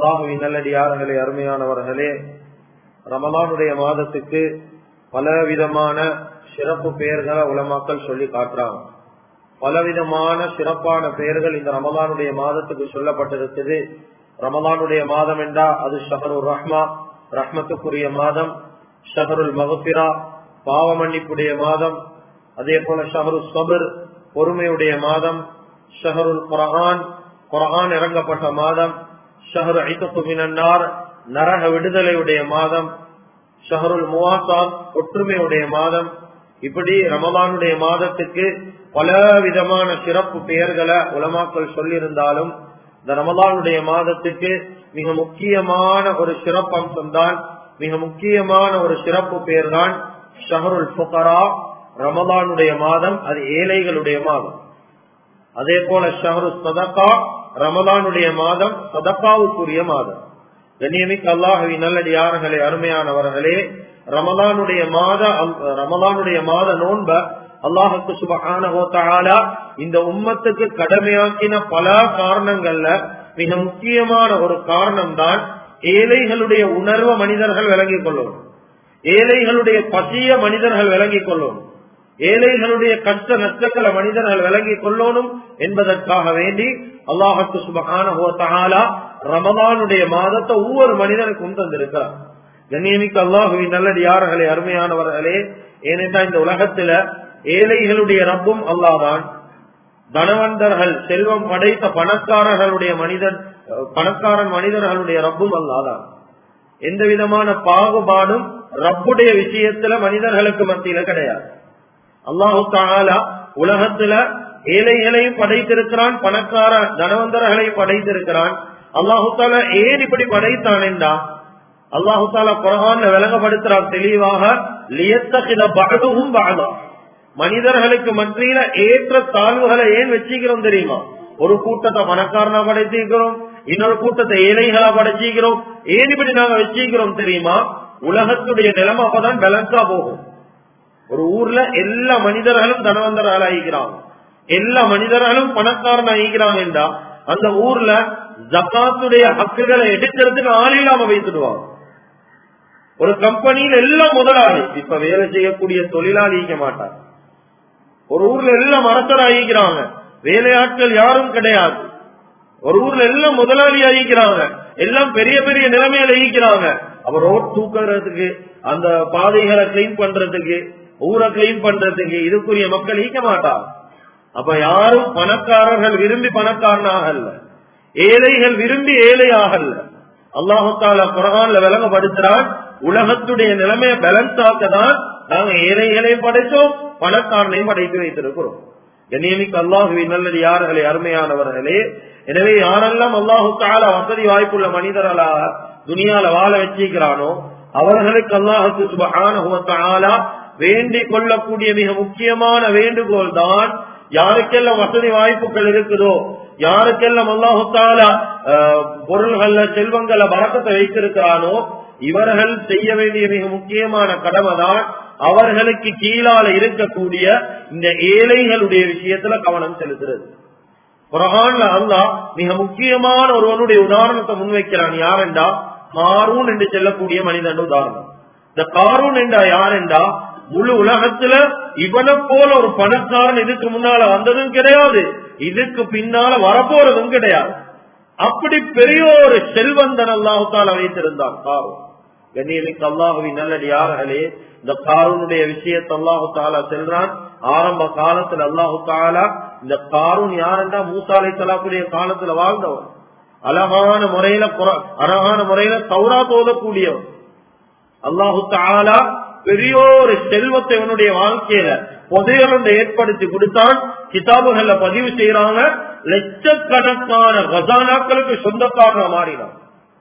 அல்லாஹுவின் நல்லடியார்களே அருமையானவர்களே ரமலானுடைய மாதத்துக்கு பல விதமான சிறப்பு பெயர்களை உலமாக்கள் சொல்லி காட்டுறாங்க பலவிதமான சிறப்பான பெயர்கள் இந்த ரமலானுடைய மாதத்துக்கு சொல்லப்பட்டிருக்குது ரமலானுடைய மாதம் என்றா அது ஷஹருல் ரஹ்மா ரஹ்மத்துக்குரிய மாதம் ஷஹருல் மகபிரா பாவ மன்னிப்புடைய மாதம் அதே போல ஷஹரு சபர் பொறுமையுடைய மாதம் ஷஹருல் குரஹான் குரஹான் இறங்கப்பட்ட மாதம் ஷஹரு ஐத்தத்துமினார் நரக விடுதலையுடைய மாதம் ஷஹருல் முவாசாத் ஒற்றுமையுடைய மாதம் இப்படி ரமலானுடைய மாதத்துக்கு பல விதமான சிறப்பு பெயர்களை உலமாக்கள் சொல்லியிருந்தாலும் இந்த ரமலானுடைய மாதத்துக்கு மிக முக்கியமான ஒரு சிறப்பம்சம் தான் மிக முக்கியமான ஒரு சிறப்பு பெயர் தான் ஷஹருல் புகரா ரமலானுடைய மாதம் அது ஏழைகளுடைய மாதம் அதே போல ஷஹரு சதக்கா ரமலானுடைய மாதம் சதக்காவுக்குரிய மாதம் கண்ணியமிக்க அல்லாஹவி நல்லடியார்களே அருமையானவர்களே ரமலானுடைய மாத ரமலானுடைய மாத நோன்ப அல்லாஹுக்கு சுபகான இந்த உம்மத்துக்கு கடமையாக்கின பல காரணங்கள்ல மிக முக்கியமான ஒரு காரணம் தான் ஏழைகளுடைய உணர்வை மனிதர்கள் விளங்கிக் கொள்ளும் ஏழைகளுடைய பசிய மனிதர்கள் விளங்கிக் கொள்ளும் ஏழைகளுடைய கஷ்ட நஷ்டங்களை மனிதர்கள் விளங்கிக் கொள்ளணும் என்பதற்காக வேண்டி அல்லாஹத்து சுபகான ரமதானுடைய மாதத்தை ஒவ்வொரு மனிதனுக்கும் தந்திருக்கிறார் கண்ணியமிக்க அல்லாஹுவின் நல்லது யார்களே அருமையானவர்களே ஏனென்றா இந்த உலகத்துல ஏழைகளுடைய ரப்பும் அல்லாதான் தனவந்தர்கள் செல்வம் படைத்த பணக்காரர்களுடைய மனிதன் பணக்காரன் மனிதர்களுடைய ரப்பும் அல்லாதான் எந்த விதமான பாகுபாடும் ரப்புடைய விஷயத்துல மனிதர்களுக்கு மத்தியில கிடையாது அல்லாஹு தாலா உலகத்துல ஏழைகளையும் படைத்திருக்கிறான் பணக்கார தனவந்தர்களையும் படைத்திருக்கிறான் அல்லாஹு தாலா ஏன் இப்படி படைத்தான் என்றா அல்லாஹு தாலா குரகான்ல விளங்கப்படுத்துறான் தெளிவாக லியத்தகித பகதும் பகதா மனிதர்களுக்கு மத்தியில ஏற்ற தாழ்வுகளை ஏன் வச்சுக்கிறோம் தெரியுமா ஒரு கூட்டத்தை பணக்காரனா படைச்சிக்கிறோம் இன்னொரு கூட்டத்தை ஏழைகளா படைச்சிக்கிறோம் ஏன் இப்படி நாங்க வச்சுக்கிறோம் தெரியுமா உலகத்துடைய நிலைமை அப்பதான் பேலன்ஸா போகும் ஒரு ஊர்ல எல்லா மனிதர்களும் தனவந்தர்கள் ஆகிக்கிறாங்க எல்லா மனிதர்களும் பணக்காரன் ஆகிக்கிறாங்க என்றா அந்த ஊர்ல ஜக்காத்துடைய ஹக்குகளை எடுக்கிறதுக்கு ஆள் இல்லாம வைத்துடுவாங்க ஒரு கம்பெனியில எல்லாம் முதலாளி இப்ப வேலை செய்யக்கூடிய தொழிலாளி ஈக்க மாட்டார் ஒரு ஊர்ல எல்லாம் அரசர் ஆகிக்கிறாங்க வேலையாட்கள் யாரும் கிடையாது ஒரு ஊர்ல எல்லாம் முதலாளி ஆகிக்கிறாங்க எல்லாம் பெரிய பெரிய நிலைமையில ஈக்கிறாங்க அப்ப ரோட் தூக்குறதுக்கு அந்த பாதைகளை கிளீன் பண்றதுக்கு ஊரை கிளீன் பண்றதுக்கு இதுக்குரிய மக்கள் ஈக்க மாட்டார் அப்ப யாரும் பணக்காரர்கள் விரும்பி பணக்காரனாக அல்ல ஏழைகள் விரும்பி ஏழையாக அல்ல அல்லாஹால குரகான்ல விளங்கப்படுத்துறான் உலகத்துடைய நிலைமையை பேலன்ஸ் ஆக்கதான் நாங்க ஏழைகளையும் படைத்தோம் பணக்காரனையும் படைத்து வைத்திருக்கிறோம் கண்ணியமிக்கு அல்லாஹுவின் நல்லது யார்களே அருமையானவர்களே எனவே யாரெல்லாம் அல்லாஹு தால வசதி வாய்ப்புள்ள மனிதர்களாக துணியால வாழ வச்சிருக்கிறானோ அவர்களுக்கு அல்லாஹுக்கு சுபகான வேண்டிக் கொள்ளக்கூடிய மிக முக்கியமான வேண்டுகோள் தான் யாருக்கெல்லாம் வசதி வாய்ப்புகள் இருக்குதோ யாருக்கெல்லாம் அல்லாஹு தாலா பொருள்கள்ல செல்வங்கள வழக்கத்தை வைத்திருக்கிறானோ இவர்கள் செய்ய வேண்டிய மிக முக்கியமான கடமை தான் அவர்களுக்கு கீழால இருக்கக்கூடிய இந்த ஏழைகளுடைய விஷயத்துல கவனம் செலுத்துறது குரான்ல அல்லா மிக முக்கியமான ஒருவனுடைய உதாரணத்தை முன்வைக்கிறான் யாரெண்டா காரூன் என்று செல்லக்கூடிய மனிதன் உதாரணம் இந்த காரூன் என்றா யாரெண்டா முழு உலகத்துல இவனை போல ஒரு பணக்காரன் இதுக்கு முன்னால வந்ததும் கிடையாது இதுக்கு பின்னால வரப்போறதும் கிடையாது அப்படி பெரிய ஒரு செல்வந்தன் அல்லாஹால வைத்திருந்தான் காரூன் கண்ணியமிக்கு அல்லாஹுவின் நல்லடி யார்களே இந்த காரூனுடைய விஷயத்தை அல்லாஹு தாலா செல்றான் ஆரம்ப காலத்துல அல்லாஹு தாலா இந்த காரூன் யாருண்டா மூசாலை தலாக்குடைய காலத்துல வாழ்ந்தவன் அழகான முறையில அழகான முறையில தௌரா தோதக்கூடியவன் அல்லாஹு தாலா பெரிய ஒரு செல்வத்தை இவனுடைய வாழ்க்கையில புதையலந்து ஏற்படுத்தி கொடுத்தான் கிதாபுகள்ல பதிவு செய்யறாங்க லட்சக்கணக்கான கசானாக்களுக்கு சொந்தக்காரன மாறினான்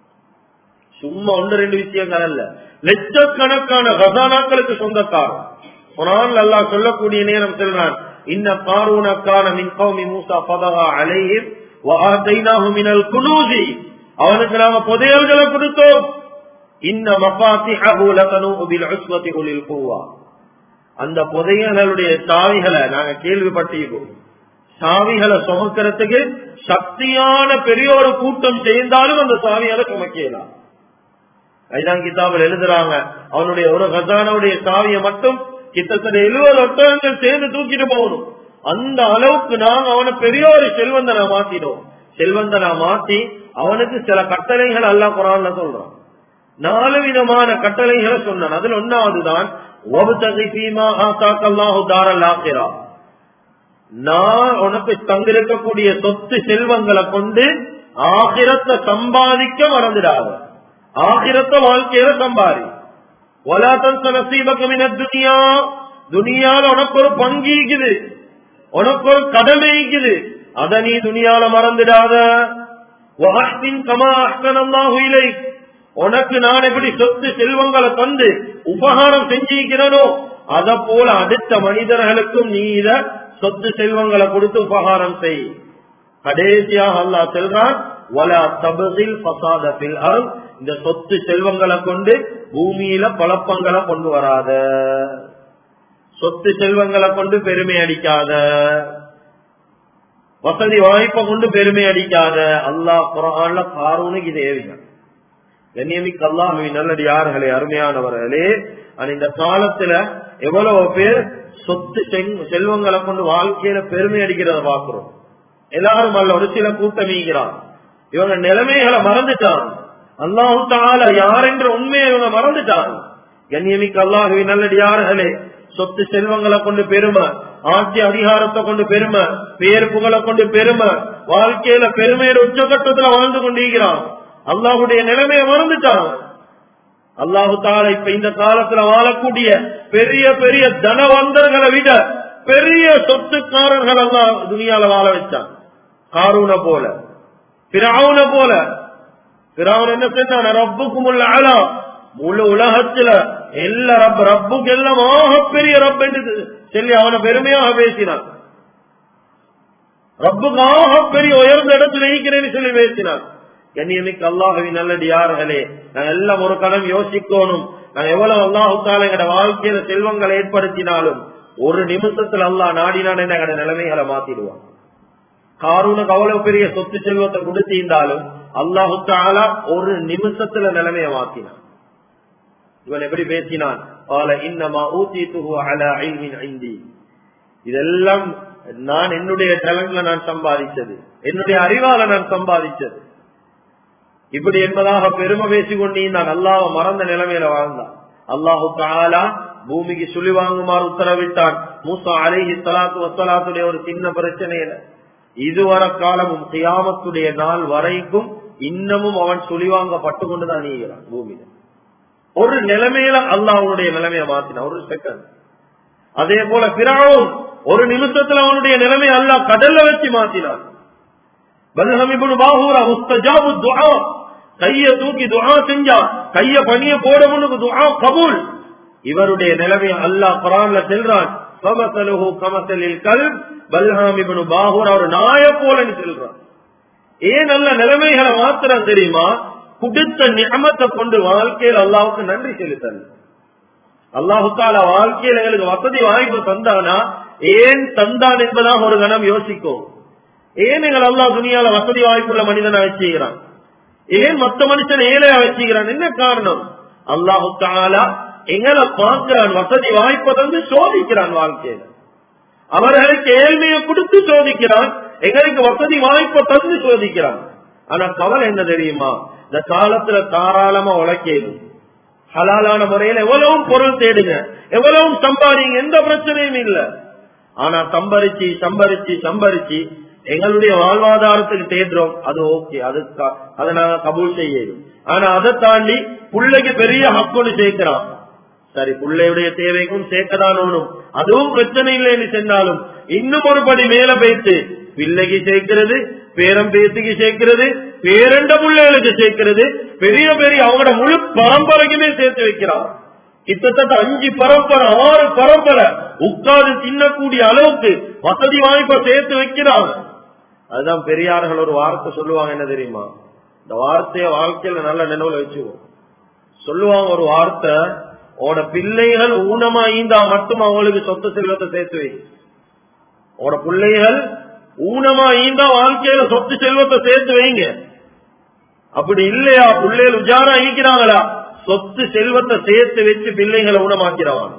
சும்மா ஒன்று ரெண்டு விஷயங்கள் அல்ல லட்சக்கணக்கான கசானாக்களுக்கு சொந்தக்காரன் குரான் அல்லாஹ் சொல்லக்கூடிய நேரம் சொல்றான் இன்ன காரூனக்கான மின் கௌமி மூசா பதகா அலைஹிம் வஆதைனாஹு மினல் குனூசி அவனுக்கு நாம புதையல்களை கொடுத்தோம் இன்ன மஃபாத்திஹு லகனு பில் உஸ்வதி உலில் குவா அந்த புதையல்களுடைய சாவிகளை நாங்க கேள்விப்பட்டிருக்கோம் சாவிகளை சுமக்கிறதுக்கு சக்தியான பெரிய ஒரு கூட்டம் சேர்ந்தாலும் அந்த சாவிகளை சுமக்கலாம் ஐதான் கிதாபில் எழுதுறாங்க அவனுடைய ஒரு கசானுடைய சாவியை மட்டும் கிட்டத்தட்ட எழுபது ஒட்டகங்கள் சேர்ந்து தூக்கிட்டு போகணும் அந்த அளவுக்கு நாங்க அவனை பெரிய ஒரு செல்வந்தனை மாத்திடும் செல்வந்தனா மாத்தி அவனுக்கு சில கட்டளைகள் எல்லாம் குரான்ல சொல்றான் நாலு விதமான கட்டளைகளை சொன்னான் அதுல ஒன்னாவதுதான் நான் உனக்கு தங்கிருக்கக்கூடிய சொத்து செல்வங்களை கொண்டு ஆகிரத்தை சம்பாதிக்க மறந்துடாத ஆகிரத்த வாழ்க்கையில சம்பாதி ஒலாத்தன் நசீபகமின துனியா துனியால உனக்கு ஒரு பங்கு இருக்குது உனக்கு ஒரு கடமை இருக்குது அத நீ துனியால மறந்துடாத கமா அஷ்டனல்லாஹு உனக்கு நான் எப்படி சொத்து செல்வங்களை தந்து உபகாரம் செஞ்சிருக்கிறனோ அத போல அடுத்த மனிதர்களுக்கும் நீ இத சொத்து செல்வங்களை கொடுத்து உபகாரம் செய் கடைசியாக அல்லா செல்றான் வலா தபதில் பசாதத்தில் அருள் இந்த சொத்து செல்வங்களை கொண்டு பூமியில குழப்பங்களை கொண்டு வராத சொத்து செல்வங்களை கொண்டு பெருமை அடிக்காத வசதி வாய்ப்பை கொண்டு பெருமை அடிக்காத அல்லாஹ் குரான்ல காரூனுக்கு இது ஏவிங்க கண்ணியமிக்கு அல்லாஹுவின் நல்லடியார்களே அருமையானவர்களே இந்த காலத்துல எவ்வளவு பேர் சொத்து செல்வங்களை கொண்டு வாழ்க்கையில பெருமை அடிக்கிறத பாக்குறோம் எல்லாரும் அல்ல ஒரு சில கூட்டம் ஈகிறான் இவங்க நிலைமைகளை மறந்துட்டான் அல்லாஹு தால யார் என்ற உண்மையை இவங்க மறந்துட்டான் கண்ணியமிக்கு அல்லாஹுவின் நல்லடியார்களே சொத்து செல்வங்களை கொண்டு பெருமை ஆட்சி அதிகாரத்தை கொண்டு பெருமை பேர் புகழை கொண்டு பெருமை வாழ்க்கையில பெருமையோட உச்சகட்டத்துல வாழ்ந்து கொண்டிருக்கிறான் அல்லாஹுடைய நிலைமையை மறந்துட்டான் அல்லாஹு தால இப்ப இந்த காலத்துல வாழக்கூடிய பெரிய பெரிய தனவந்தர்களை விட பெரிய சொத்துக்காரர்கள் எல்லாம் துணியால வாழ வச்சான் காரூன போல பிராவுன போல பிராவன் என்ன செஞ்சான் ரப்புக்கும் உள்ள ஆளா முழு உலகத்துல எல்லா ரப் ரப்புக்கு எல்லாம் பெரிய ரப் என்று சொல்லி அவனை பெருமையாக பேசினான் ரப்புக்காக பெரிய உயர்ந்த இடத்துல இருக்கிறேன்னு சொல்லி பேசினான் கண்ணியமிக்கு அல்லாஹவின் நல்லடி யார்களே நாங்க எல்லாம் ஒரு கடம் யோசிக்கணும் நாங்க எவ்வளவு அல்லாஹுத்தால எங்கட வாழ்க்கையில செல்வங்களை ஏற்படுத்தினாலும் ஒரு நிமிஷத்துல அல்லாஹ் நாடினான் எங்கட நிலைமைகளை மாத்திடுவான் காரூனுக்கு அவ்வளவு பெரிய சொத்து செல்வத்தை கொடுத்திருந்தாலும் அல்லாஹு தாலா ஒரு நிமிஷத்துல நிலைமைய மாத்தினான் இவன் எப்படி பேசினான் இன்னமா ஊத்தி துகு அல ஐந்தி இதெல்லாம் நான் என்னுடைய டேலண்ட்ல நான் சம்பாதிச்சது என்னுடைய அறிவால நான் சம்பாதிச்சது இப்படி என்பதாக பெருமை பேசிக் கொண்டே நான் அல்லாஹ் மறந்த நிலைமையில வாழ்ந்தான் அல்லாஹு தாலா பூமிக்கு சுழி வாங்குமாறு உத்தரவிட்டான் மூசா அலைஹி சலாத்து வசலாத்துடைய ஒரு சின்ன பிரச்சனையில இதுவரை காலமும் கியாமத்துடைய நாள் வரைக்கும் இன்னமும் அவன் சுழிவாங்கப்பட்டு கொண்டுதான் நீங்கிறான் பூமியில ஒரு நிலைமையில அல்லாஹனுடைய நிலைமையை மாத்தினான் ஒரு செகண்ட் அதே போல பிறாவும் ஒரு நிமிஷத்துல அவனுடைய நிலைமையை அல்லாஹ் கடல்ல வச்சு மாத்தினான் கைய தூக்கி துஆ செஞ்சா கைய பணிய போட முன்னுக்கு துஆ கபூல் இவருடைய நிலைமை அல்லாஹ் குரான்ல செல்றான் கமசலுஹு கமசலில் கல் பல்ஹாம் இப்னு பாஹூர் அவர் நாய போலன்னு சொல்றான் ஏன் நல்ல நிலைமைகளை மாத்திரம் தெரியுமா குடித்த நியமத்தை கொண்டு வாழ்க்கையில் அல்லாவுக்கு நன்றி செலுத்தல் அல்லாஹு தாலா வாழ்க்கையில் எங்களுக்கு வசதி வாய்ப்பு தந்தானா ஏன் தந்தான் என்பதாக ஒரு கணம் யோசிக்கும் ஏன் எங்கள் அல்லாஹ் துணியால வசதி வாய்ப்புள்ள மனிதனை வச்சுக்கிறான் ஏன் மத்த மனுஷன் ஏழையா வச்சுக்கிறான் என்ன காரணம் அல்லாஹு தாலா எங்களை பார்க்கிறான் வசதி வாய்ப்பை தந்து சோதிக்கிறான் வாழ்க்கையில அவர்களுக்கு ஏழ்மையை கொடுத்து சோதிக்கிறான் எங்களுக்கு வசதி வாய்ப்பை தந்து சோதிக்கிறான் ஆனா கவலை என்ன தெரியுமா இந்த காலத்துல தாராளமா உழைக்கணும் ஹலாலான முறையில எவ்வளவும் பொருள் தேடுங்க எவ்வளவும் சம்பாதிங்க எந்த பிரச்சனையும் இல்ல ஆனா சம்பரிச்சு சம்பரிச்சு சம்பரிச்சு எங்களுடைய வாழ்வாதாரத்துக்கு தேடுறோம் அது ஓகே அது அதை நாங்க கபூல் செய்யணும் ஆனா அதை தாண்டி பிள்ளைக்கு பெரிய ஹக்குன்னு சேர்க்கிறான் சரி பிள்ளையுடைய தேவைக்கும் சேர்க்கதான் ஓணும் அதுவும் பிரச்சனை இல்லைன்னு சென்றாலும் இன்னும் ஒரு படி மேல பேத்து பிள்ளைக்கு சேர்க்கிறது பேரம் பேத்துக்கு சேர்க்கிறது பேரண்ட பிள்ளைகளுக்கு சேர்க்கிறது பெரிய பெரிய அவங்களோட முழு பரம்பரைக்குமே சேர்த்து வைக்கிறார் கிட்டத்தட்ட அஞ்சு பரம்பரை ஆறு பரம்பரை உட்கார்ந்து தின்னக்கூடிய அளவுக்கு வசதி வாய்ப்பை சேர்த்து வைக்கிறாங்க அதுதான் பெரியார்கள் ஒரு வார்த்தை சொல்லுவாங்க என்ன தெரியுமா இந்த வார்த்தைய வாழ்க்கையில நல்ல நினைவுல வச்சுக்குவோம் சொல்லுவாங்க ஒரு வார்த்தை உட பிள்ளைகள் ஊனமா ஈந்தா மட்டும் அவங்களுக்கு சொத்து செல்வத்தை சேர்த்து வை உட பிள்ளைகள் ஊனமா ஈந்தா வாழ்க்கையில சொத்து செல்வத்தை சேர்த்து வைங்க அப்படி இல்லையா பிள்ளைகள் உஜாரா ஈக்கிறாங்களா சொத்து செல்வத்தை சேர்த்து வச்சு பிள்ளைங்களை ஊனமாக்கிறாங்க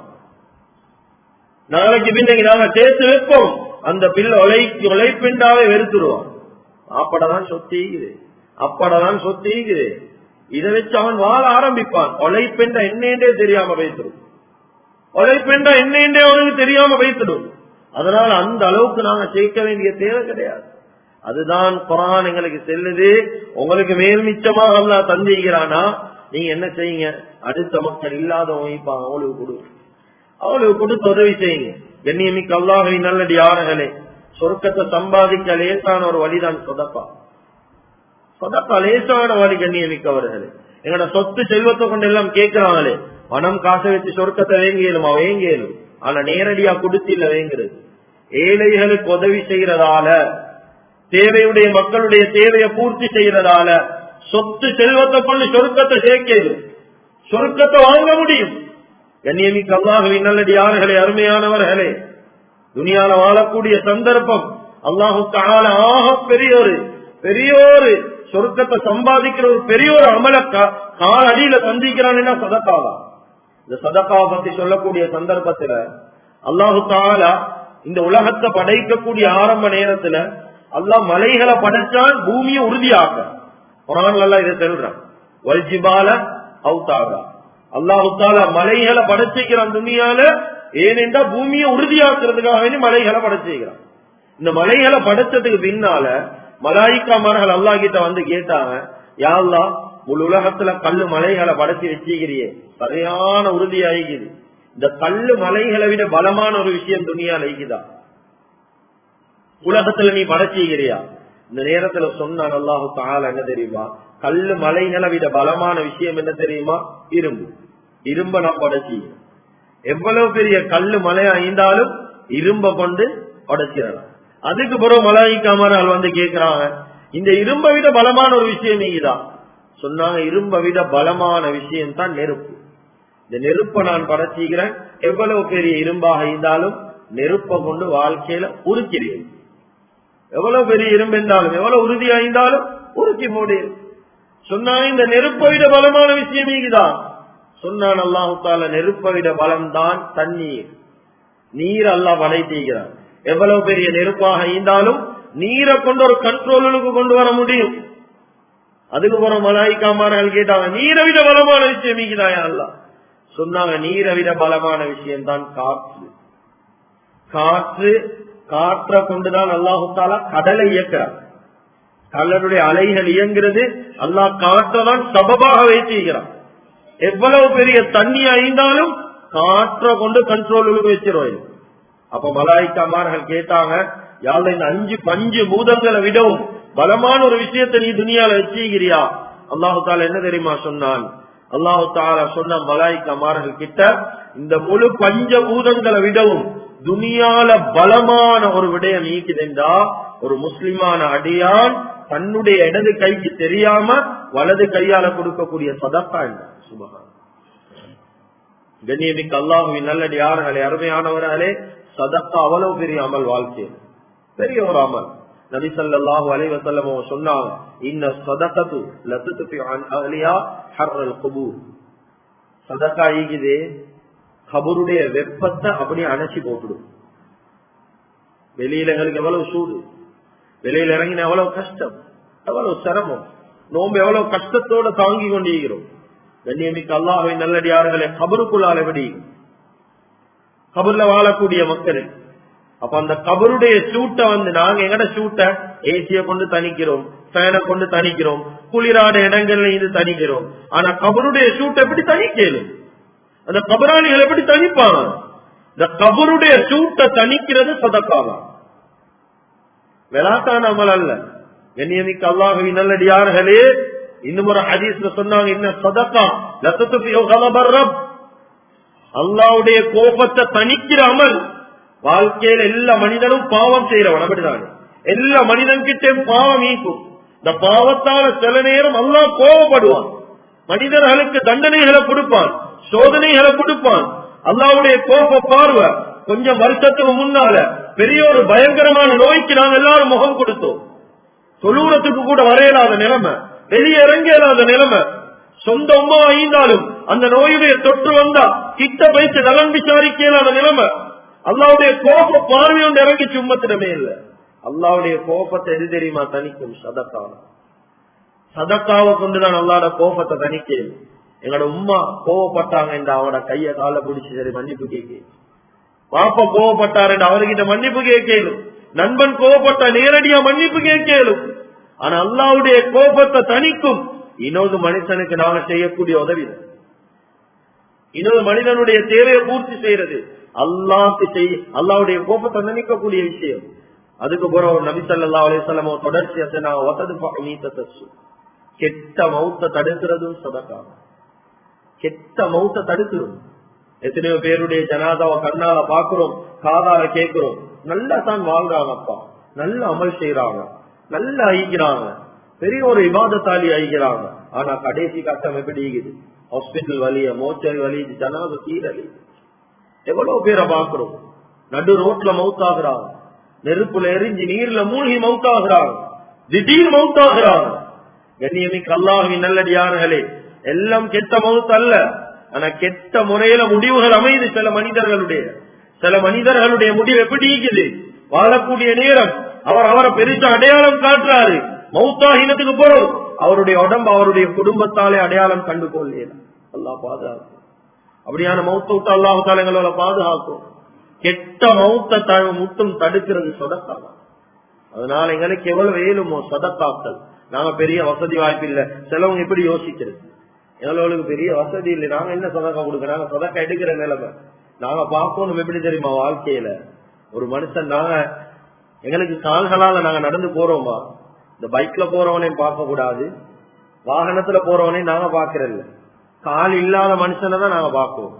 நாளைக்கு பின்னைக்கு நாங்க சேர்த்து வைப்போம் அந்த பிள்ளை உழைக்கு உழைப்பின்றாவே வெறுத்துருவான் அப்படதான் சொத்தீகுது அப்படதான் சொத்தீகுது இதை வச்சு அவன் வாழ ஆரம்பிப்பான் உழைப்பென்ற என்னென்றே தெரியாம வைத்துடும் உழைப்பென்ற என்னென்றே அவனுக்கு தெரியாம வைத்துடும் அதனால அந்த அளவுக்கு நாங்க சேர்க்க வேண்டிய தேவை கிடையாது அதுதான் குரான் எங்களுக்கு செல்லுது உங்களுக்கு மேல் மிச்சமாக அல்லா தந்திக்கிறானா நீங்க என்ன செய்யுங்க அடுத்த மக்கள் இல்லாதவங்க இப்ப அவளுக்கு கொடு அவளுக்கு கொடுத்து உதவி செய்யுங்க கண்ணியமிக்க அல்லாஹை நல்லடி யார்களே சொர்க்கத்தை சம்பாதிக்க லேசான ஒரு வழிதான் சொதப்பா சொதப்பா லேசான வழி கண்ணியமிக்கவர்களே எங்களோட சொத்து செல்வத்தை கொண்டு எல்லாம் கேட்கிறாங்களே பணம் காசை வச்சு சொர்க்கத்தை வேங்கியலுமா வேங்கியலும் ஆனா நேரடியா கொடுத்து இல்ல வேங்குறது ஏழைகளுக்கு உதவி செய்யறதால தேவையுடைய மக்களுடைய தேவையை பூர்த்தி செய்யறதால சொத்து செல்வத்தை கொண்டு சொருக்கத்தை சேர்க்கிறது சொருக்கத்தை வாங்க முடியும் கண்ணியமிக்க அல்லாஹுவின் நல்லடியார்களே அருமையானவர்களே துனியால வாழக்கூடிய சந்தர்ப்பம் அல்லாஹுக்கு ஆள ஆக பெரிய ஒரு பெரிய ஒரு சொருக்கத்தை சம்பாதிக்கிற ஒரு பெரிய ஒரு அமல கால் அடியில சந்திக்கிறான் சதக்காவா இந்த சதக்காவை பத்தி சொல்லக்கூடிய சந்தர்ப்பத்துல அல்லாஹு தாலா இந்த உலகத்தை படைக்கக்கூடிய ஆரம்ப நேரத்துல அல்லாஹ் மலைகளை படைச்சான் பூமியை உறுதியாக்க குரான்ல இதை சொல்றான் வல்ஜிபால அவுத்தாகா அல்லாஹு தாலா மலைகளை படைச்சிக்கிறான் துணியால ஏனென்றா பூமியை உறுதியாக்குறதுக்காக வேண்டி மலைகளை படைச்சிக்கிறான் இந்த மலைகளை படைச்சதுக்கு பின்னால மலாய்க்காமார்கள் அல்லா கிட்ட வந்து கேட்டாங்க யாழ்லா முழு உலகத்துல கல்லு மலைகளை படைச்சு வச்சுக்கிறியே சரியான உறுதியாகிக்குது இந்த கல்லு மலைகளை விட பலமான ஒரு விஷயம் துணியால இருக்குதா உலகத்துல நீ படைச்சுக்கிறியா இந்த நேரத்துல சொன்னான் அல்லாஹு தால என்ன தெரியுமா கல்லு மலைகளை விட பலமான விஷயம் என்ன தெரியுமா இரும்பு இரும்ப நான் படைச்சி எவ்வளவு பெரிய கல்லு மலை ஐந்தாலும் இரும்ப கொண்டு உடைச்சிடலாம் அதுக்கு பிறகு மலாய்க்காமரால் வந்து கேக்குறாங்க இந்த இரும்பை விட பலமான ஒரு விஷயம் நீங்கதான் சொன்னாங்க இரும்பை விட பலமான விஷயம் தான் நெருப்பு இந்த நெருப்பை நான் படைச்சிக்கிறேன் எவ்வளவு பெரிய இரும்பாக இருந்தாலும் நெருப்பை கொண்டு வாழ்க்கையில உருக்கிறேன் எவ்வளவு பெரிய இரும்பு இருந்தாலும் எவ்வளவு உறுதியா இருந்தாலும் உருக்கி முடியும் சொன்னாங்க இந்த நெருப்பை விட பலமான விஷயம் நீங்கதான் சொன்னான் அல்லாஹு தால நெருப்பை விட பலம் தான் தண்ணீர் நீர் அல்லா படைத்தீகிறான் எவ்வளவு பெரிய நெருப்பாக இருந்தாலும் நீரை கொண்டு ஒரு கண்ட்ரோலுக்கு கொண்டு வர முடியும் அதுக்கு போற மலாய்க்காமார்கள் கேட்டாங்க நீரை விட பலமான விஷயம் நீங்கதாயா அல்ல சொன்னாங்க நீரை விட பலமான விஷயம் தான் காற்று காற்று காற்றை கொண்டுதான் அல்லாஹு தாலா கடலை இயக்கிறார் கடலுடைய அலைகள் இயங்குறது அல்லாஹ் காற்றைதான் சபபாக வைத்திருக்கிறான் எவ்வளவு பெரிய தண்ணி ஐந்தாலும் காற்றை கொண்டு கண்ட்ரோலுக்கு வச்சிருவோம் அப்ப மலாய்க்காமார்கள் கேட்டாங்க யாழ் இந்த அஞ்சு பஞ்சு பூதங்களை விடவும் பலமான ஒரு விஷயத்தை நீ துணியால வச்சுக்கிறியா அல்லாஹு தாலா என்ன தெரியுமா சொன்னான் அல்லாஹு தாலா சொன்ன மலாய்க்காமார்கள் கிட்ட இந்த முழு பஞ்ச பூதங்களை விடவும் துனியால பலமான ஒரு விடயம் நீக்குதுண்டா ஒரு முஸ்லிமான அடியான் தன்னுடைய இடது கைக்கு தெரியாம வலது கையால கொடுக்கக்கூடிய சதப்பா என்ன சுபகான் கண்ணியமிக்கு அல்லாஹுவின் நல்லடி யார்களே அருமையானவர்களே சதக்கா அவ்வளவு பெரிய அமல் வாழ்க்கையில் பெரிய ஒரு அமல் நபி ஸல்லல்லாஹு அலைஹி வஸல்லம் அவங்க சொன்னாங்க இன்ன ஸதகத்து லத்துஃபி அன் அஹ்லியா ஹர்ரல் குபூர் சதக்கா ஈகுதே கபருடைய வெப்பத்தை அப்படியே அணைச்சி போட்டுடும் வெளியில எங்களுக்கு எவ்வளவு சூடு வெளியில இறங்கின எவ்வளவு கஷ்டம் எவ்வளவு சிரமம் நோம்பு எவ்வளவு கஷ்டத்தோட தாங்கி கொண்டிருக்கிறோம் கண்ணியமிக்க அல்லாஹை நல்லடியார்களே கபருக்குள்ளால் எப்படி கபர்ல வாழக்கூடிய மக்கள் அப்ப அந்த கபருடைய சூட்டை வந்து நாங்க எங்கட சூட்டை ஏசிய கொண்டு தணிக்கிறோம் ஃபேனை கொண்டு தணிக்கிறோம் குளிராட இடங்கள்ல இது தணிக்கிறோம் ஆனா கபருடைய சூட்டை எப்படி தணிக்கலும் அந்த கபராளிகள் எப்படி தணிப்பாங்க இந்த கபருடைய சூட்டை தணிக்கிறது சதக்காவா விளாட்டான அமல் அல்ல கண்ணியமிக்க அல்லாஹவி நல்லடியார்களே இன்னும் ஒரு ஹதீஸ்ல சொன்னாங்க இன்ன சதக்கா லத்தத்து அல்லாவுடைய கோபத்தை தணிக்கிற அமல் வாழ்க்கையில எல்லா மனிதனும் பாவம் செய்யறவன் அப்படிதான் எல்லா மனிதன் கிட்டையும் பாவம் ஈக்கும் இந்த பாவத்தால சில நேரம் அல்லாஹ் கோபப்படுவான் மனிதர்களுக்கு தண்டனைகளை கொடுப்பான் சோதனைகளை கொடுப்பான் அல்லாவுடைய கோப பார்வை கொஞ்சம் வருஷத்துக்கு முன்னால பெரிய ஒரு பயங்கரமான நோய்க்கு நாங்க எல்லாரும் முகம் கொடுத்தோம் தொழுவுறத்துக்கு கூட வரையலாத நிலைமை வெளியே இறங்கியலாத நிலைமை சொந்த உமா ஐந்தாலும் அந்த நோயுடைய தொற்று வந்தா கிட்ட வைத்து நலன் விசாரிக்கலாத நிலைமை அல்லாவுடைய கோப பார்வை ஒன்று இறங்கி சும்மத்திடமே இல்ல அல்லாவுடைய கோபத்தை எது தெரியுமா தனிக்கும் சதக்கான சதக்காவை கொண்டுதான் அல்லாட கோபத்தை தனிக்கேன் எங்களோட உம்மா கோவப்பட்டாங்க என்று அவனோட கைய கால பிடிச்சி சரி மன்னிப்பு கேட்க பாப்பா கோவப்பட்டார் என்று அவர்கிட்ட மன்னிப்பு கேட்கலும் நண்பன் கோவப்பட்டா நேரடியா மன்னிப்பு கேட்கலும் ஆனா அல்லாவுடைய கோபத்தை தணிக்கும் இன்னொரு மனுஷனுக்கு நாங்க செய்யக்கூடிய உதவி இன்னொரு மனிதனுடைய தேவையை பூர்த்தி செய்யறது அல்லாக்கு செய் அல்லாவுடைய கோபத்தை நினைக்கக்கூடிய விஷயம் அதுக்கு பிறகு நபி சல்லா அலிசல்லமோ தொடர்ச்சியா சொன்னாங்க ஒத்தது நீத்த கெட்ட மௌத்த தடுக்கிறதும் சதக்காக கெட்ட மௌத்த தடுக்கிறோம் எத்தனையோ பேருடைய ஜனாதாவை கண்ணால பாக்குறோம் காதால கேட்கிறோம் நல்லா தான் வாழ்றாங்கப்பா நல்ல அமல் செய்யறாங்க நல்லா ஐக்கிறாங்க பெரிய ஒரு விவாதத்தாலி ஐக்கிறாங்க ஆனா கடைசி கட்டம் எப்படி இருக்குது ஹாஸ்பிட்டல் வலிய மோச்சல் வலி ஜனாத சீரலி எவ்வளவு பேரை பாக்குறோம் நடு ரோட்ல மவுத்தாகிறாங்க நெருப்புல எரிஞ்சு நீர்ல மூழ்கி மவுத்தாகிறாங்க திடீர் மவுத்தாகிறாங்க கண்ணியமிக்கு அல்லாஹின் நல்லடியார்களே எல்லாம் கெட்ட மவுத்து அல்ல ஆனா கெட்ட முறையில முடிவுகள் அமைது சில மனிதர்களுடைய சில மனிதர்களுடைய முடிவு எப்படி இருக்குது வாழக்கூடிய நேரம் அவர் அவரை பெருசா அடையாளம் காட்டுறாரு மௌத்தாகினத்துக்கு போறோம் அவருடைய உடம்பு அவருடைய குடும்பத்தாலே அடையாளம் கண்டு கொள்ளேன் அல்லா பாதுகாக்கும் அப்படியான மௌத்த விட்டு அல்லாஹால எங்களோட பாதுகாக்கும் கெட்ட மௌத்த முட்டும் தடுக்கிறது சொதக்காக அதனால எங்களுக்கு எவ்வளவு வேலுமோ சொதக்காக்கள் நாங்க பெரிய வசதி வாய்ப்பு இல்ல சிலவங்க எப்படி யோசிக்கிறது எங்களுக்கு பெரிய வசதி இல்லை நாங்க என்ன சொதக்கா கொடுக்கறாங்க சொதக்கா எடுக்கிற நிலைமை நாங்க பார்க்கணும் எப்படி தெரியுமா வாழ்க்கையில ஒரு மனுஷன் நாங்க எங்களுக்கு கால்களால நாங்க நடந்து போறோமா இந்த பைக்ல போறவனையும் பார்க்க கூடாது வாகனத்துல போறவனையும் நாங்க பாக்குறதில்ல கால் இல்லாத மனுஷனை தான் நாங்க பார்ப்போம்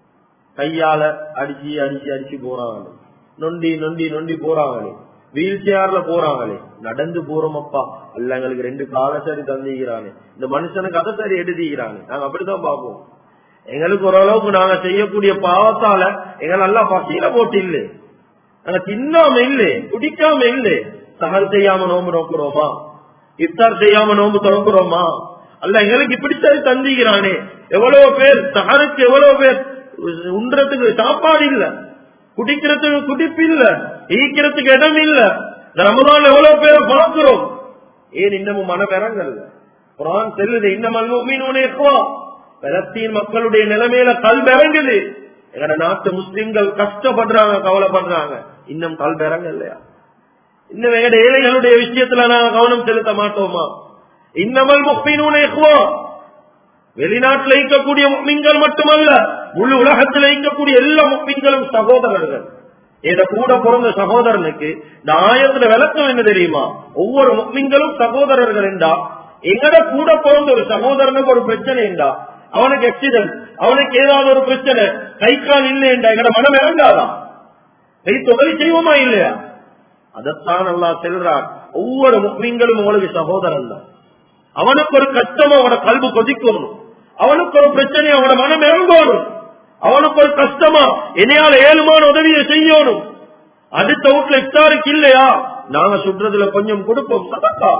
கையால அடிச்சு அடிச்சு அடிச்சு போறாங்க நொண்டி நொண்டி நொண்டி போறாங்களே வீல் சேர்ல போறாங்களே நடந்து போறோமப்பா அல்ல எங்களுக்கு ரெண்டு கால சரி தந்திக்கிறானே இந்த மனுஷனுக்கு அதை சரி எடுத்துக்கிறானே நாங்க அப்படித்தான் பார்ப்போம் எங்களுக்கு ஓரளவுக்கு நாங்க செய்யக்கூடிய பாவத்தால எங்க நல்லா பசியில போட்டு இல்லை நாங்க தின்னாம இல்லை குடிக்காம இல்லை சகல் செய்யாம நோம்பு நோக்குறோமா இஃப்தார் செய்யாம நோம்பு திறக்கிறோமா அல்ல எங்களுக்கு இப்படி சரி தந்திக்கிறானே எவ்வளவு பேர் சகருக்கு எவ்வளவு பேர் உண்றதுக்கு சாப்பாடு இல்ல குடிக்கிறதுக்கு குடிப்பு இல்ல ஈக்கிறதுக்கு இடம் இல்ல ரமதான் எவ்வளவு பேர் பார்க்கிறோம் ஏன் இன்னமும் மனப்பெறங்கல்ல குரான் செல்லுது இன்னமல் மீனோனேக்குவா பலஸ்தீன் மக்களுடைய நிலைமையில கல் இறங்குது எங்க நாட்டு முஸ்லிம்கள் கஷ்டப்படுறாங்க கவலைப்படுறாங்க இன்னும் கல் இல்லையா இன்னும் எங்க ஏழைகளுடைய விஷயத்துல நாங்க கவனம் செலுத்த மாட்டோமா இன்னமல் முக்மீனூனேக்குவா வெளிநாட்டில் இருக்கக்கூடிய முக்மீன்கள் மட்டுமல்ல முழு உலகத்தில் இருக்கக்கூடிய எல்லா முக்மீன்களும் சகோதரர்கள் இத கூட பிறந்த சகோதரனுக்கு இந்த ஆயத்துல விளக்கம் என்ன தெரியுமா ஒவ்வொரு முக்மீன்களும் சகோதரர்கள் என்றா எங்கட கூட பிறந்த ஒரு சகோதரனுக்கு ஒரு பிரச்சனை என்றா அவனுக்கு ஆக்சிடென்ட் அவனுக்கு ஏதாவது ஒரு பிரச்சனை கை கால் இல்லையண்டா எங்கட மனம் இறங்காதா கை தொகை செய்வோமா இல்லையா அதைத்தான் அல்லா செல்றார் ஒவ்வொரு முக்மீன்களும் உங்களுக்கு சகோதரன் தான் அவனுக்கு ஒரு கஷ்டம் அவனோட கல்வி கொதிக்கணும் அவனுக்கு ஒரு பிரச்சனை அவனோட மனம் இறங்கணும் அவனுக்கு ஒரு கஷ்டமா என்னையால ஏழுமான உதவியை செய்யணும் அடுத்த வீட்டுல இஃப்தாருக்கு இல்லையா நாங்க சுடுறதுல கொஞ்சம் கொடுப்போம் சதக்கா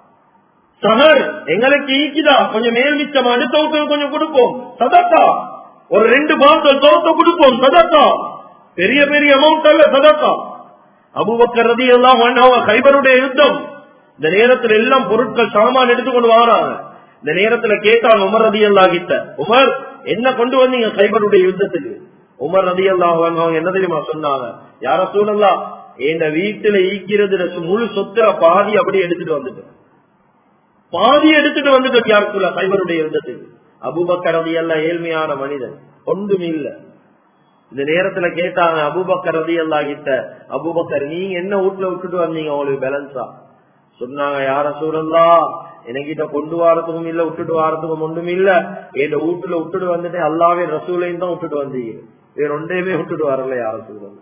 சகர் எங்களுக்கு ஈக்குதா கொஞ்சம் மேல் மிச்சம் அடுத்த வீட்டுக்கு கொஞ்சம் கொடுப்போம் சதக்கா ஒரு ரெண்டு பாட்டில் தோத்த கொடுப்போம் சதக்கா பெரிய பெரிய அமௌண்ட் அல்ல சதக்கா அபுபக்கர் ரதி எல்லாம் கைபருடைய யுத்தம் இந்த நேரத்துல எல்லாம் பொருட்கள் சாமான் எடுத்துக்கொண்டு வராங்க இந்த நேரத்துல கேட்டாங்க உமர் ரதி அல்லா கிட்ட உமர் என்ன கொண்டு வந்தீங்க கைபருடைய யுத்தத்துக்கு உமர் ரதி அல்லா அவங்க என்ன தெரியுமா சொன்னாங்க யார சூழல்லா என் வீட்டுல ஈக்கிறது முழு சொத்துல பாதி அப்படியே எடுத்துட்டு வந்துட்டு பாதி எடுத்துட்டு வந்துட்டு யார் சொல்ல கைபருடைய யுத்தத்துக்கு அபுபக்கர் ரதி எல்லாம் ஏழ்மையான மனிதன் ஒன்றும் இல்ல இந்த நேரத்துல கேட்டாங்க அபுபக்கர் ரதி அல்லா கிட்ட அபுபக்கர் நீங்க என்ன வீட்டுல விட்டுட்டு வந்தீங்க உங்களுக்கு பேலன்ஸா சொன்னாங்க யார சூழல்லா என்கிட்ட கொண்டு வாரத்துக்கும் இல்ல விட்டுட்டு வாரத்துக்கும் ஒன்றும் இல்ல என் வீட்டுல விட்டுட்டு வந்துட்டு அல்லாவே ரசூலையும் தான் விட்டுட்டு வந்தீங்க வேற ஒன்றையுமே விட்டுட்டு வரல யார சூழல்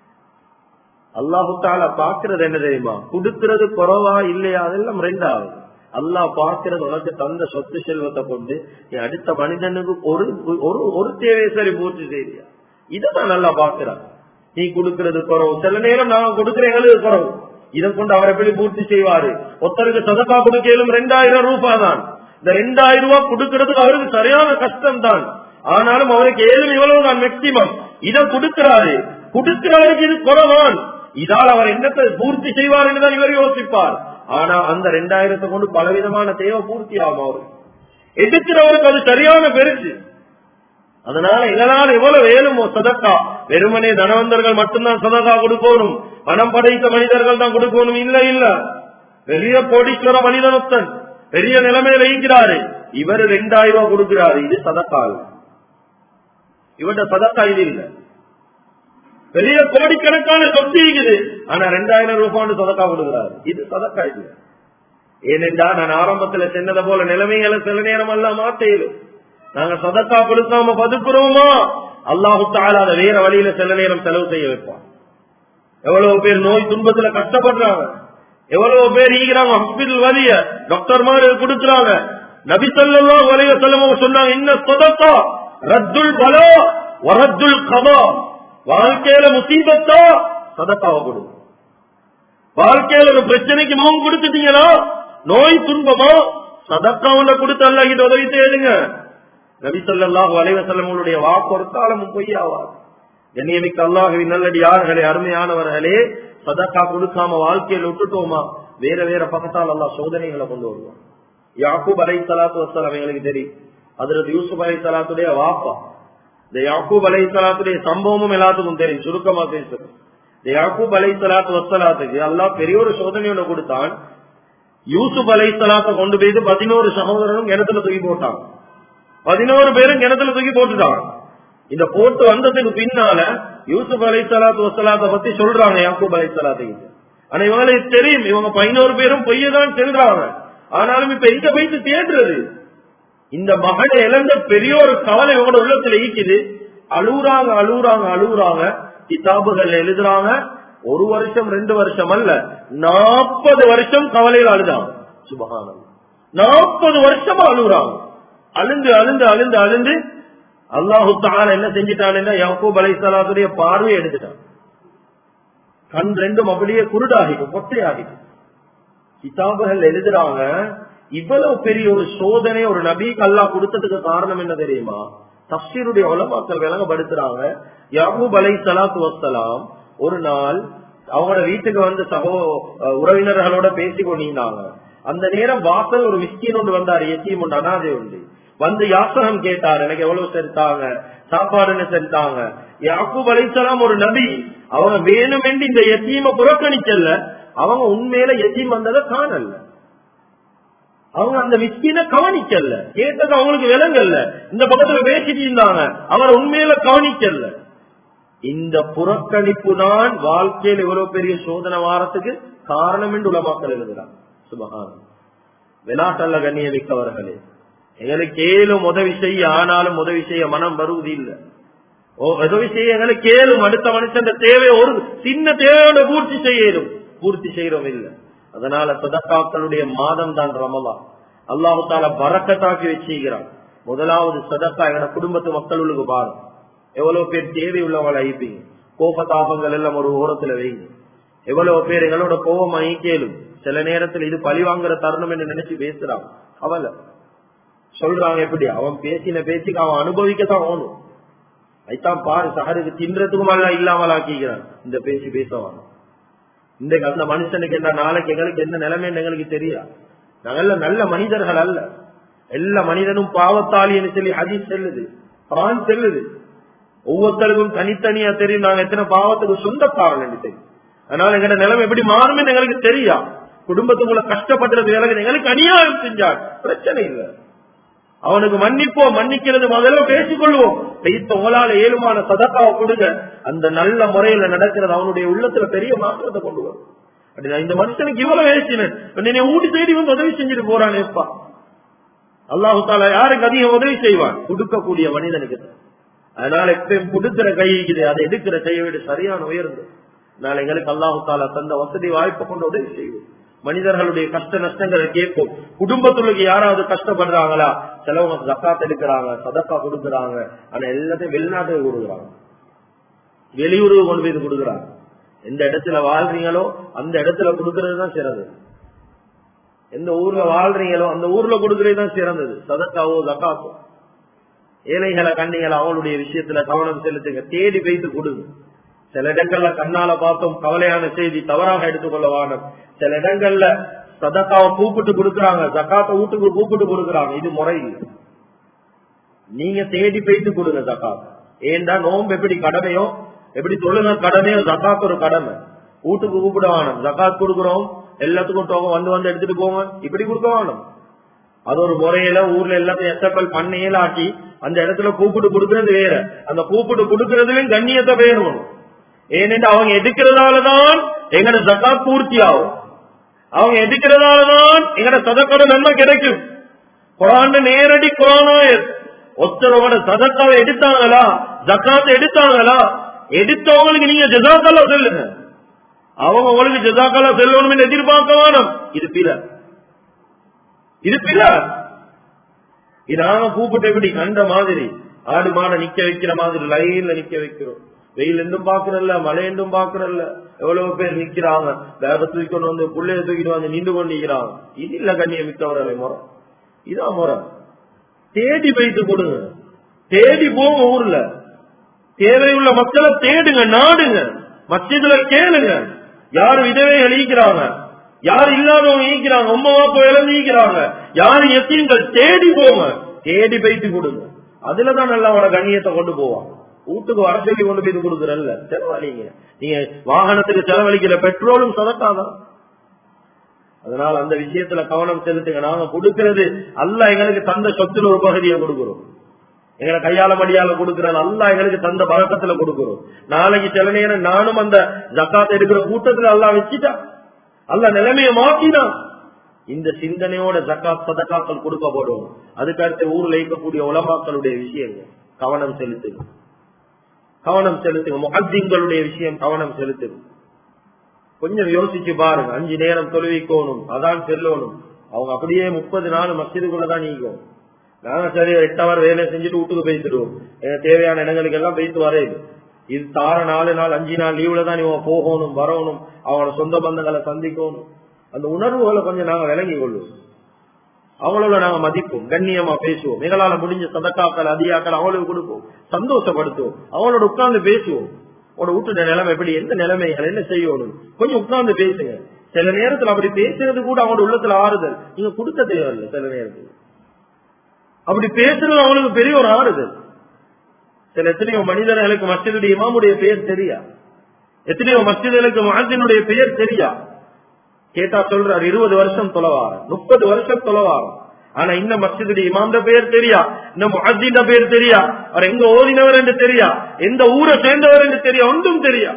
அல்லாஹுத்தால பாக்குறது என்ன தெரியுமா கொடுக்கறது குறவா இல்லையா அதெல்லாம் ரெண்டாவது அல்லாஹ் பார்க்கிறது உனக்கு தந்த சொத்து செல்வத்தை கொண்டு நீ அடுத்த மனிதனுக்கு ஒரு ஒரு ஒரு தேவையை சரி பூர்த்தி செய்தியா இதான் நல்லா பாக்குறான் நீ கொடுக்கிறது குறவு சில நேரம் நான் கொடுக்கிற எங்களுக்கு குறவு இதை கொண்டு அவர் எப்படி பூர்த்தி செய்வாரு ஒருத்தருக்கு சதக்கா கொடுக்கலும் ரெண்டாயிரம் ரூபாய் தான் இந்த ரெண்டாயிரம் ரூபாய் கொடுக்கறதுக்கு அவருக்கு சரியான கஷ்டம் தான் ஆனாலும் அவருக்கு ஏழும் இவ்வளவு தான் மேக்சிமம் இதை கொடுக்கிறாரு கொடுக்கிறவருக்கு இது குறவான் இதால் அவர் என்னத்தை பூர்த்தி செய்வார் என்றுதான் இவர் யோசிப்பார் ஆனா அந்த ரெண்டாயிரத்தை கொண்டு பலவிதமான தேவை பூர்த்தி ஆகும் அவருக்கு எடுக்கிறவருக்கு அது சரியான பெருசு அதனால இதனால் எவ்வளவு வேலுமோ சதக்கா வெறுமனே தனவந்தர்கள் மட்டும்தான் சதக்கா கொடுக்கணும் பணம் படைத்த மனிதர்கள் தான் கொடுக்கணும் இல்ல இல்ல பெரிய கோடீஸ்வர மனிதனொத்தன் பெரிய நிலைமையில ஈக்கிறாரு இவர் ரெண்டாயிரம் ரூபாய் கொடுக்கிறாரு இது சதக்கா இல்ல இவர்கிட்ட சதக்கா இது இல்ல பெரிய கோடிக்கணக்கான சொத்து இருக்குது ஆனா ரெண்டாயிரம் ரூபாய் சதக்கா கொடுக்கிறாரு இது சதக்கா இது ஏனென்றா நான் ஆரம்பத்துல சொன்னதை போல நிலைமைகளை சில நேரம் எல்லாம் மாத்தையிலும் நாங்க சதக்கா கொடுக்காம பதுக்குறோமா அல்லாஹு தாலா அதை வேற வழியில சில நேரம் செலவு செய்ய வைப்பான் எவ்வளவு பேர் நோய் துன்பத்துல கஷ்டப்படுறாங்க எவ்வளவு பேர் ஈகிறாங்க ஹாஸ்பிட்டல் வழிய டாக்டர் மாதிரி கொடுக்கறாங்க நபி சொல்லலாம் வலைய செல்லவங்க சொன்னாங்க இன்ன சொதக்கா ரத்துல் பலோ வரத்துல் கதா வாழ்க்கையில முசீபத்தா சதக்காவை கொடு வாழ்க்கையில ஒரு பிரச்சனைக்கு முகம் கொடுத்துட்டீங்கன்னா நோய் துன்பமா சதக்காவுல கொடுத்து அல்லாஹிட்ட உதவி தேடுங்க நபி சொல்லாஹு அலைவசல்லமுடைய வாக்கு ஒரு காலமும் பொய்யாவார் கண்ணியமிக்க அல்லாஹுவின் நல்லடியார்களே அருமையானவர்களே சதக்கா கொடுக்காம வாழ்க்கையில் விட்டுட்டோமா வேற வேற பக்கத்தால் அல்லா சோதனைகளை கொண்டு வருவோம் யாக்கூப் அலை சலாத்து வசலாம் எங்களுக்கு தெரியும் அதற்கு யூசுப் அலை சலாத்துடைய வாப்பா இந்த யாக்கூப் அலை சலாத்துடைய சம்பவமும் எல்லாத்துக்கும் தெரியும் சுருக்கமா பேசுறோம் இந்த யாக்கூப் அலை சலாத்து வசலாத்துக்கு அல்லா பெரிய ஒரு சோதனையோட கொடுத்தான் யூசுப் அலை சலாத்தை கொண்டு போயிட்டு பதினோரு சகோதரனும் கிணத்துல தூக்கி போட்டாங்க பதினோரு பேரும் கிணத்துல தூக்கி போட்டுட்டாங்க இந்த போட்டு வந்ததுக்கு பின்னால யூசுப் அலை சலாத்து வசலாத்த பத்தி சொல்றாங்க யாக்கூப் அலை சலாத்துக்கு ஆனா இவங்களுக்கு தெரியும் இவங்க பதினோரு பேரும் பொய்யதான் செல்றாங்க ஆனாலும் இப்ப எங்க போயிட்டு தேடுறது இந்த மகனை இழந்த பெரிய ஒரு கவலை இவங்களோட உள்ளத்துல ஈக்குது அழுகுறாங்க அழுகுறாங்க அழுகுறாங்க கிதாபுகள் எழுதுறாங்க ஒரு வருஷம் ரெண்டு வருஷம் அல்ல நாற்பது வருஷம் கவலையில் அழுதாங்க சுபகானம் நாற்பது வருஷமா அழுகுறாங்க அழுந்து அழுந்து அழுந்து அழுந்து அல்லாஹு தால என்ன செஞ்சிட்டான் யாக்கூப் அலை சலாத்துடைய பார்வையை எடுத்துட்டான் கண் ரெண்டும் அப்படியே குருடாகிடும் பொட்டையாகிடும் கிதாபுகள் எழுதுறாங்க இவ்வளவு பெரிய ஒரு சோதனை ஒரு நபிக்கு அல்லா கொடுத்ததுக்கு காரணம் என்ன தெரியுமா தப்சீருடைய உலமாக்கள் விளங்கப்படுத்துறாங்க யாகூப் அலை சலாத்து வசலாம் ஒரு நாள் அவங்களோட வீட்டுக்கு வந்து சகோ உறவினர்களோட பேசி கொண்டிருந்தாங்க அந்த நேரம் வாசல் ஒரு மிஸ்கின் ஒன்று வந்தாரு எத்தியும் ஒன்று அனாதை உண்டு வந்து யாசகம் கேட்டார் எனக்கு எவ்வளவு செலுத்தாங்க சாப்பாடுன்னு செலுத்தாங்க யாக்கூப் அலைசலாம் ஒரு நபி அவங்க வேணுமென்று இந்த எத்தீம புறக்கணிச்சல்ல அவங்க உண்மையில எத்தீம் வந்ததை காணல அவங்க அந்த மிஸ்கின கவனிக்கல கேட்டது அவங்களுக்கு விலங்கல்ல இந்த பக்கத்துல பேசிட்டு இருந்தாங்க அவர் உண்மையில கவனிக்கல இந்த புறக்கணிப்பு தான் வாழ்க்கையில் இவ்வளவு பெரிய சோதனை வாரத்துக்கு காரணம் என்று உலமாக்கல் எழுதுறாங்க சுபகானம் விளாட்டல்ல கண்ணிய மிக்கவர்களே எங்களுக்கு ஏழும் உதவி செய்ய ஆனாலும் உதவி செய்ய மனம் வருவது இல்லை உதவி செய்ய எங்களுக்கு ஏழும் அடுத்த மனுஷன் தேவை ஒரு சின்ன தேவையோட பூர்த்தி செய்யணும் பூர்த்தி செய்யறோம் இல்லை அதனால சதக்காக்களுடைய மாதம் தான் ரமலா அல்லாஹு தால பறக்கத்தாக்கி வச்சுக்கிறான் முதலாவது சதக்கா எங்க குடும்பத்து மக்களுக்கு பாரு எவ்வளவு பேர் தேவை உள்ளவங்களை ஐப்பீங்க கோப தாபங்கள் எல்லாம் ஒரு ஓரத்துல வைங்க எவ்வளவு பேர் எங்களோட கோபம் ஐக்கியலும் சில நேரத்தில் இது பழி வாங்குற தருணம் என்று நினைச்சு பேசுறான் அவல சொல்றாங்க எப்படி அவன் பேசின பேச்சுக்கு அவன் அனுபவிக்கத்தான் ஆகணும் ஐத்தான் பாரு சஹருக்கு தின்றதுக்கும் அல்ல இல்லாமல் ஆக்கிக்கிறான் இந்த பேச்சு பேசவான் இந்த அந்த மனுஷனுக்கு என்ன நாளைக்கு எங்களுக்கு என்ன நிலைமை எங்களுக்கு தெரியா நாங்கெல்ல நல்ல மனிதர்கள் அல்ல எல்லா மனிதனும் பாவத்தாளின்னு சொல்லி ஹதீஸ் செல்லுது குரான் செல்லுது ஒவ்வொருத்தருக்கும் தனித்தனியா தெரியும் நாங்க எத்தனை பாவத்துக்கு சொந்தக்காரன் என்று தெரியும் அதனால எங்க நிலைமை எப்படி மாறுமே எங்களுக்கு தெரியா குடும்பத்துக்குள்ள கஷ்டப்படுறது எனக்கு எங்களுக்கு அநியாயம் செஞ்சார் பிரச்சனை இல்லை அவனுக்கு மன்னிப்போம் மன்னிக்கிறது முதல்ல பேசிக்கொள்வோம் பெய்த்த உங்களால ஏழுமான சதக்காவை கொடுங்க அந்த நல்ல முறையில நடக்கிறது அவனுடைய உள்ளத்துல பெரிய மாற்றத்தை கொண்டு வரும் அப்படின்னா இந்த மனுஷனுக்கு இவ்வளவு வேசினேன் என்னை ஊட்டி தேடி வந்து உதவி செஞ்சுட்டு போறான் எப்பா அல்லாஹு தாலா யாருக்கு அதிகம் உதவி செய்வான் கொடுக்கக்கூடிய மனிதனுக்கு அதனால எப்பயும் கொடுக்கிற கை இருக்குது அதை எடுக்கிற கையை விட சரியான உயர்ந்து நாளை எங்களுக்கு அல்லாஹு தாலா தந்த வசதி வாய்ப்பை கொண்டு உதவி செய்வோம் மனிதர்களுடைய கஷ்ட நஷ்டங்களை கேட்கும் குடும்பத்துக்கு யாராவது கஷ்டப்படுறாங்களா சிலவங்க ஜக்காத் எடுக்கிறாங்க சதக்கா கொடுக்கறாங்க ஆனா எல்லாத்தையும் வெளிநாட்டுக்கு கொடுக்குறாங்க வெளியூருக்கு கொண்டு போய் கொடுக்குறாங்க எந்த இடத்துல வாழ்றீங்களோ அந்த இடத்துல கொடுக்கறது தான் சிறந்தது எந்த ஊர்ல வாழ்றீங்களோ அந்த ஊர்ல கொடுக்கறது தான் சிறந்தது சதக்காவோ ஜக்காத்தோ ஏழைகளை கண்ணிகளை அவங்களுடைய விஷயத்துல கவனம் செலுத்துங்க தேடி வைத்து கொடுங்க சில இடங்கள்ல கண்ணால பார்த்தோம் கவலையான செய்தி தவறாக எடுத்துக்கொள்ள வானம் சில இடங்கள்ல சதக்காவை கூப்பிட்டு கொடுக்கறாங்க ஜக்காத்த வீட்டுக்கு கூப்பிட்டு கொடுக்கறாங்க இது முறை இல்லை நீங்க தேடி போயிட்டு கொடுங்க ஜக்காத் ஏண்டா நோம்பு எப்படி கடமையோ எப்படி தொழுக கடமையோ ஜக்காத் ஒரு கடமை வீட்டுக்கு கூப்பிட வேணும் ஜக்காத் கொடுக்குறோம் எல்லாத்துக்கும் டோங்க வந்து வந்து எடுத்துட்டு போங்க இப்படி கொடுக்க வேணும் அது ஒரு முறையில ஊர்ல எல்லாத்தையும் எஸ்எப்எல் பண்ணையில ஆக்கி அந்த இடத்துல கூப்பிட்டு கொடுக்கறது வேற அந்த கூப்பிட்டு கொடுக்கறதுலயும் கண்ணியத்தை பேரணும் ஏனென்று அவங்க எடுக்கிறதாலதான் எங்கட ஜக்காத் பூர்த்தி ஆகும் அவங்க எடுக்கிறதாலதான் எங்கட சதக்கோட நன்மை கிடைக்கும் குரான் நேரடி குரானாயர் ஒருத்தரோட சதக்காவை எடுத்தாங்களா ஜக்காத்தை எடுத்தாங்களா எடுத்தவங்களுக்கு நீங்க ஜசாக்கல்லா சொல்லுங்க அவங்க உங்களுக்கு ஜசாக்கல்லா செல்லணும்னு எதிர்பார்க்க வேணும் இது பிற இது பிற இது நாங்க கூப்பிட்டு எப்படி கண்ட மாதிரி ஆடு மாடை நிக்க வைக்கிற மாதிரி லைன்ல நிக்க வைக்கிறோம் வெயில் என்றும் பாக்குறல்ல மழை என்றும் பாக்குறல்ல எவ்வளவு பேர் நிக்கிறாங்க வேக தூக்கிட்டு வந்து புள்ளைய தூக்கிட்டு வந்து நின்று கொண்டு நிக்கிறாங்க இது இல்ல கண்ணியம் மித்தவரலை முறை இதான் முறை தேடி வைத்து கொடுங்க தேடி போங்க ஊர்ல தேவையுள்ள மக்களை தேடுங்க நாடுங்க மஸ்ஜிதுல கேளுங்க யாரு விதவைகள் ஈக்கிறாங்க யார் இல்லாதவங்க ஈக்கிறாங்க உம்மா வாப்பா இழந்து ஈக்கிறாங்க யாரு எத்தீங்கள் தேடி போங்க தேடி வைத்து கொடுங்க அதுலதான் நல்லா அவட கண்ணியத்தை கொண்டு போவாங்க வீட்டுக்கு வர சொல்லி கொண்டு போய் கொடுக்குறல்ல செலவழிங்க நீங்க வாகனத்துக்கு செலவழிக்கிற பெட்ரோலும் சதக்காதான் அதனால அந்த விஷயத்துல கவனம் செலுத்துங்க நாங்க கொடுக்கிறது அல்ல எங்களுக்கு தந்த சொத்துல ஒரு பகுதியை கொடுக்கிறோம் எங்களை கையால மடியால கொடுக்கிறோம் அல்ல எங்களுக்கு தந்த பழக்கத்துல கொடுக்கிறோம் நாளைக்கு சில நேரம் நானும் அந்த ஜக்காத் எடுக்கிற கூட்டத்துல எல்லாம் வச்சுட்டா அல்ல நிலைமையை மாத்தினான் இந்த சிந்தனையோட ஜக்காத் சதக்காக்கள் கொடுக்கப்படும் அதுக்கு அடுத்து ஊர்ல இருக்கக்கூடிய உலமாக்களுடைய விஷயங்கள் கவனம் செலுத்துங்க கவனம் செலுத்துங்க முகத்திங்களுடைய விஷயம் கவனம் செலுத்துங்க கொஞ்சம் யோசிச்சு பாருங்க அஞ்சு நேரம் தொழுவிக்கணும் அதான் செல்லணும் அவங்க அப்படியே முப்பது நாள் மசிதுக்குள்ளதான் நீக்கும் நாங்க சரி எட்டு அவர் வேலை செஞ்சுட்டு வீட்டுக்கு பேசிடுவோம் தேவையான இடங்களுக்கு எல்லாம் பேசி வரையுது இது தார நாலு நாள் அஞ்சு நாள் லீவ்ல தான் இவங்க போகணும் வரணும் அவங்களோட சொந்த பந்தங்களை சந்திக்கணும் அந்த உணர்வுகளை கொஞ்சம் நாங்க விளங்கி கொள்வோம் அவங்களோட நாங்க மதிப்போம் கண்ணியமா பேசுவோம் எங்களால முடிஞ்ச சதக்காக்கள் அதிகாக்கள் அவங்களுக்கு கொடுப்போம் சந்தோஷப்படுத்துவோம் அவங்களோட உட்கார்ந்து பேசுவோம் உங்களோட வீட்டு நிலைமை எப்படி எந்த நிலைமைகள் என்ன செய்யணும் கொஞ்சம் உட்கார்ந்து பேசுங்க சில நேரத்துல அப்படி பேசுறது கூட அவங்களோட உள்ளத்துல ஆறுதல் நீங்க கொடுக்க தேவையில்லை சில நேரத்தில் அப்படி பேசுறது அவங்களுக்கு பெரிய ஒரு ஆறுதல் சில எத்தனையோ மனிதர்களுக்கு மஸ்ஜிதுடைய இமாமுடைய பெயர் தெரியா எத்தனையோ மஸ்ஜிதுகளுக்கு மஹத்தினுடைய பெயர் தெரியா கேட்டா சொல்றாரு இருபது வருஷம் தொலைவாரு முப்பது வருஷம் தொலைவாரு ஆனா இந்த மஸ்ஜிதுடைய இமாம்ட பெயர் தெரியா இந்த முஹத்தின பேர் தெரியா அவர் எங்க ஓதினவர் என்று தெரியா எந்த ஊரை சேர்ந்தவர் என்று தெரியா ஒன்றும் தெரியா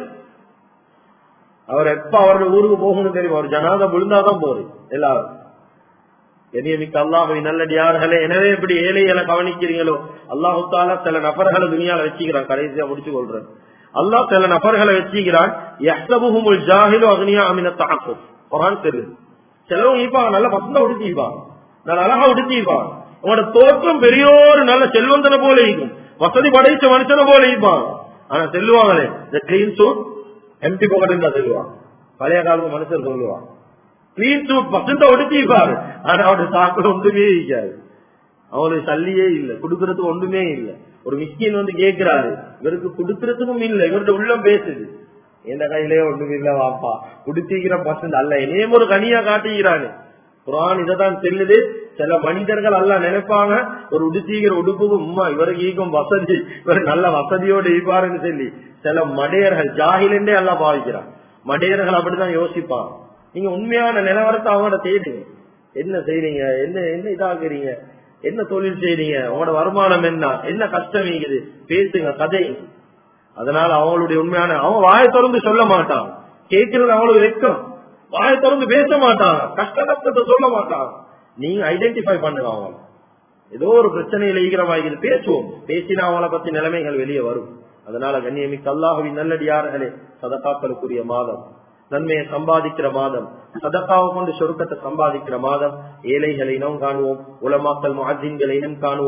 அவர் எப்ப அவருடைய ஊருக்கு போகணும் தெரியும் அவர் ஜனாதம் விழுந்தாதான் போகுது எல்லாரும் கண்ணியமிக்க அல்லாஹை நல்லடியார்களே எனவே இப்படி ஏழைகளை கவனிக்கிறீங்களோ அல்லாஹு தாலா சில நபர்களை துணியால வச்சுக்கிறான் கடைசியா முடிச்சு கொள்றேன் அல்லாஹ் சில நபர்களை வச்சுக்கிறான் எஸ்தபுகுமுல் ஜாஹிலு அக்னியா அமின தாக்கும் குரான் தெரியுது சிலவங்க ஈப்பாங்க நல்ல பசங்க உடுத்திப்பாங்க நல்ல அழகா உடுத்திப்பாங்க உங்களோட தோற்றம் பெரியோரு நல்ல செல்வந்தனை போல இருக்கும் வசதி படைச்ச மனுஷனை போல இருப்பாங்க ஆனா செல்லுவாங்களே இந்த கிளீன் சூட் எம்டி பாக்கெட் தான் செல்லுவாங்க பழைய காலத்து மனுஷர் சொல்லுவாங்க கிளீன் சூட் பசந்த ஒடுத்திப்பாரு ஆனா அவருடைய சாப்பிட ஒன்றுமே இருக்காது அவங்களுக்கு சல்லியே இல்ல கொடுக்கறதுக்கு ஒன்றுமே இல்ல ஒரு மிஸ்கின் வந்து கேட்கிறாரு இவருக்கு கொடுக்கறதுக்கும் இல்ல இவருடைய உள்ளம் பேசுது எந்த கையிலே ஒண்ணும் இல்ல வாப்பா குடிச்சிக்கிற பசங்க அல்ல என்னையும் ஒரு கனியா காட்டுகிறானு குரான் இதைதான் செல்லுது சில மனிதர்கள் அல்ல நினைப்பாங்க ஒரு உடுத்திக்கிற உடுப்புக்கு உம்மா இவருக்கு ஈக்கும் வசதி இவர் நல்ல வசதியோடு இருப்பாருன்னு சொல்லி சில மடையர்கள் ஜாகிலண்டே எல்லாம் பாவிக்கிறான் மடையர்கள் அப்படிதான் யோசிப்பாங்க நீங்க உண்மையான நிலவரத்தை அவங்களோட தேடுங்க என்ன செய்றீங்க என்ன என்ன இதாக்குறீங்க என்ன தொழில் செய்றீங்க உங்களோட வருமானம் என்ன என்ன கஷ்டம் இருக்குது பேசுங்க கதை அதனால அவங்களுடைய உண்மையான அவங்க வாயை திறந்து சொல்ல மாட்டாங்க கேட்கறது அவங்களுக்கு வெக்கம் வாயை திறந்து பேச மாட்டாங்க கஷ்ட கஷ்டத்தை சொல்ல மாட்டாங்க நீங்க ஐடென்டிஃபை பண்ணுங்க அவங்க ஏதோ ஒரு பிரச்சனையில ஈகிரமாகிறது பேசுவோம் பேசினா அவங்கள பத்தி நிலைமைகள் வெளியே வரும் அதனால கண்ணியமிக்க அல்லாஹுவின் நல்லடியார்களே சதக்காக்களுக்குரிய மாதம் நன்மையை சம்பாதிக்கிற மாதம் சதக்காவை கொண்டு சொருக்கத்தை சம்பாதிக்கிற மாதம் ஏழைகளை இனம் காணுவோம் உலமாக்கல் மாதின்களை இனம் காணுவோம்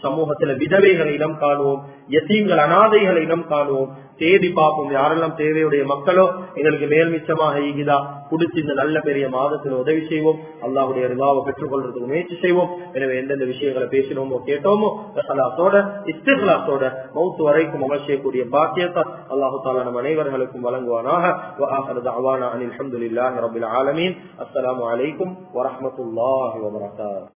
சமூகத்துல விதவைகளை இனம் காணுவோம் எத்தீங்கள் அனாதைகளை இனம் காணுவோம் தேடி பார்ப்போம் யாரெல்லாம் தேவையுடைய மக்களோ எங்களுக்கு மேல் மிச்சமாக ஈகிதா குடிச்சு இந்த நல்ல பெரிய மாதத்தில் உதவி செய்வோம் அல்லாஹுடைய ரிவாவை பெற்றுக் கொள்றதுக்கு முயற்சி செய்வோம் எனவே எந்தெந்த விஷயங்களை பேசினோமோ கேட்டோமோ சலாத்தோட இஸ்திகலாத்தோட மௌத்து வரைக்கும் அமல் செய்யக்கூடிய பாக்கியத்தை அல்லாஹு தாலா நம் அனைவர்களுக்கும் வழங்குவானாக அனில் அஹமதுல்லாஹி ரபில் ஆலமீன் அஸ்ஸலாமு அலைக்கும் வரஹமத்துல்லாஹி வபரகாத்துஹு